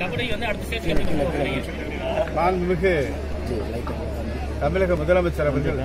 கபடி வந்து அடுத்த ஸ்டேஜ் எப்படி கொண்டு போகிறீங்க மாண்புமிகு தமிழக முதலமைச்சர் அவர்கள்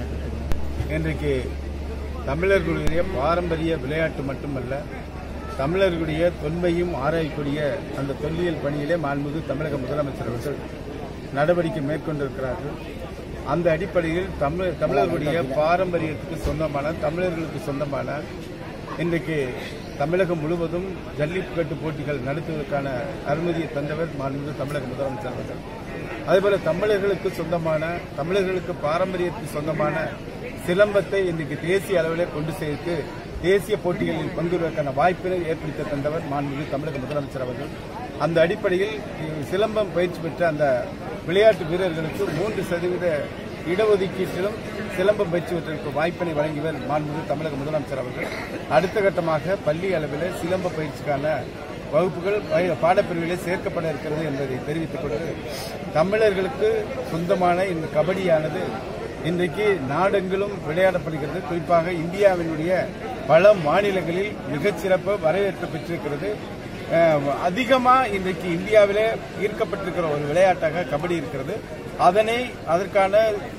இன்றைக்கு தமிழர்களுடைய பாரம்பரிய விளையாட்டு மட்டுமல்ல தமிழர்களுடைய தொன்மையும் ஆராயக்கூடிய அந்த தொல்லியல் பணியிலே மாண்புமிகு தமிழக முதலமைச்சர் அவர்கள் நடவடிக்கை மேற்கொண்டிருக்கிறார்கள் அந்த அடிப்படையில் தமிழ் தமிழர்களுடைய பாரம்பரியத்துக்கு சொந்தமான தமிழர்களுக்கு சொந்தமான இன்றைக்கு தமிழகம் முழுவதும் ஜல்லிக்கட்டு போட்டிகள் நடத்துவதற்கான அனுமதியை தந்தவர் மாண்புமிகு தமிழக முதலமைச்சர் அவர்கள் அதேபோல தமிழர்களுக்கு சொந்தமான தமிழர்களுக்கு பாரம்பரியத்துக்கு சொந்தமான சிலம்பத்தை இன்றைக்கு தேசிய அளவிலே கொண்டு சேர்த்து தேசிய போட்டிகளில் பங்குவதற்கான வாய்ப்பினை ஏற்படுத்தி தந்தவர் மாண்புமிகு தமிழக முதலமைச்சர் அவர்கள் அந்த அடிப்படையில் சிலம்பம் பயிற்சி பெற்ற அந்த விளையாட்டு வீரர்களுக்கு மூன்று சதவீத இடஒதுக்கீட்டிலும் சிலம்பம் பயிற்சி பெற்றதற்கு வாய்ப்பினை வழங்கியவர் மாண்புமிகு தமிழக முதலமைச்சர் அவர்கள் அடுத்த கட்டமாக பள்ளி அளவில் சிலம்ப பயிற்சிக்கான வகுப்புகள் பய- பாடப்பிரிவிலே சேர்க்கப்பட இருக்கிறது என்பதை தெரிவித்துக் கொண்டு தமிழர்களுக்கு சொந்தமான இந்த கபடியானது இன்றைக்கு நாடெங்கிலும் விளையாடப்படுகிறது குறிப்பாக இந்தியாவினுடைய பல மாநிலங்களில் மிகச்சிறப்பு வரவேற்பு பெற்றிருக்கிறது அஹ், அதிகமா இன்றைக்கு இந்தியாவிலே ஈர்க்கப்பட்டிருக்கிற ஒரு விளையாட்டாக கபடி இருக்கிறது அதனை அதற்கான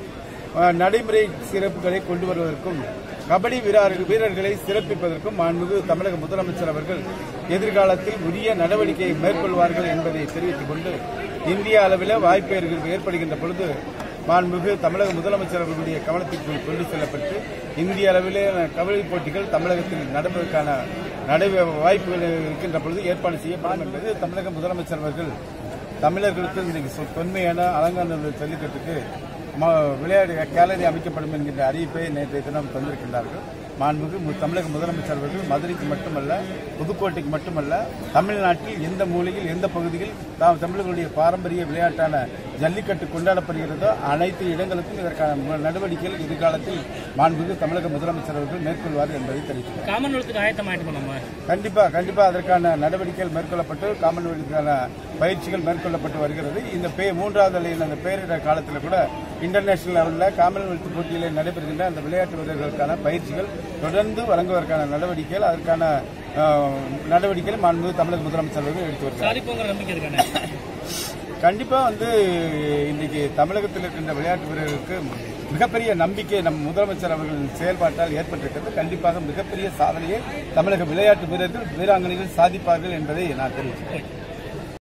அஹ், நடைமுறை சிறப்புகளை கொண்டு வருவதற்கும் கபடி வீரர்கள் வீரர்களை சிறப்பிப்பதற்கும் மாண்புமிகு தமிழக முதலமைச்சர் அவர்கள் எதிர்காலத்தில் உரிய நடவடிக்கையை மேற்கொள்வார்கள் என்பதை தெரிவித்துக் கொண்டு இந்திய அளவில் வாய்ப்பு ஏற்ப- ஏற்படுகின்ற பொழுது மாண்புமிகு தமிழக முதலமைச்சர் அவர்களுடைய கவனத்திற்கு கொண்டு செல்லப்பட்டு இந்திய அளவிலே கபடி போட்டிகள் தமிழகத்தில் நடப்பதற்கான நடை வாய்ப்புகள் இருக்கின்ற பொழுது ஏற்பாடு செய்யப்படும் என்பது தமிழக முதலமைச்சர் அவர்கள் தமிழர்களுக்கு இன்றைக்கு சொ- தொன்மையான அலங்காநல்லூர் ஜல்லிக்கட்டுக்கு ம- விளையாட்டு கேலரி அமைக்கப்படும் என்கின்ற அறிவிப்பை நேற்றைய தினம் தந்திருக்கின்றார்கள் மாண்புமிகு மு- தமிழக முதலமைச்சர் அவர்கள் மதுரைக்கு மட்டுமல்ல புதுக்கோட்டைக்கு மட்டுமல்ல தமிழ்நாட்டில் எந்த மூலையில் எந்த பகுதியில் தாம் தமிழர்களுடைய பாரம்பரிய விளையாட்டான ஜல்லிக்கட்டு கொண்டாடப்படுகிறதோ அனைத்து இடங்களுக்கும் இதற்கான ம- நடவடிக்கைகள் எதிர்காலத்தில் மாண்புமிகு தமிழக முதலமைச்சர் அவர்கள் மேற்கொள்வார் என்பதை தெரிவித்துள்ளார் காமன்வெல்த்துக்கு ஆயத்தமாயிட்டோம் நம்ம கண்டிப்பா கண்டிப்பா அதற்கான நடவடிக்கைகள் மேற்கொள்ளப்பட்டு காமன்வெல்த்துக்கான பயிற்சிகள் மேற்கொள்ளப்பட்டு வருகிறது இந்த பே மூன்றாவது அலையில் அந்த பேரிடர் காலத்தில் கூட இன்டர்நேஷனல் லெவலில் காமன்வெல்த் போட்டியில் நடைபெறுகின்ற அந்த விளையாட்டு வீரர்களுக்கான பயிற்சிகள் தொடர்ந்து வழங்குவதற்கான நடவடிக்கைகள் அதற்கான அஹ், நடவடிக்கைகள் மாண்புமிகு தமிழக முதலமைச்சர் அவர்கள் எடுத்து வருகிறார் சாதிப்போங்கிற நம்பிக்கை இருக்கானே கண்டிப்பா வந்து இன்னைக்கு தமிழகத்தில் இருக்கின்ற விளையாட்டு வீரர்களுக்கு மிகப்பெரிய நம்பிக்கை நம் முதலமைச்சர் அவர்களின் செயல்பாட்டால் ஏற்பட்டிருக்கிறது கண்டிப்பாக மிகப்பெரிய சாதனையை தமிழக விளையாட்டு வீரர்கள் வீராங்கனைகள் சாதிப்பார்கள் என்பதை நான் தெரிவிக்கிறேன்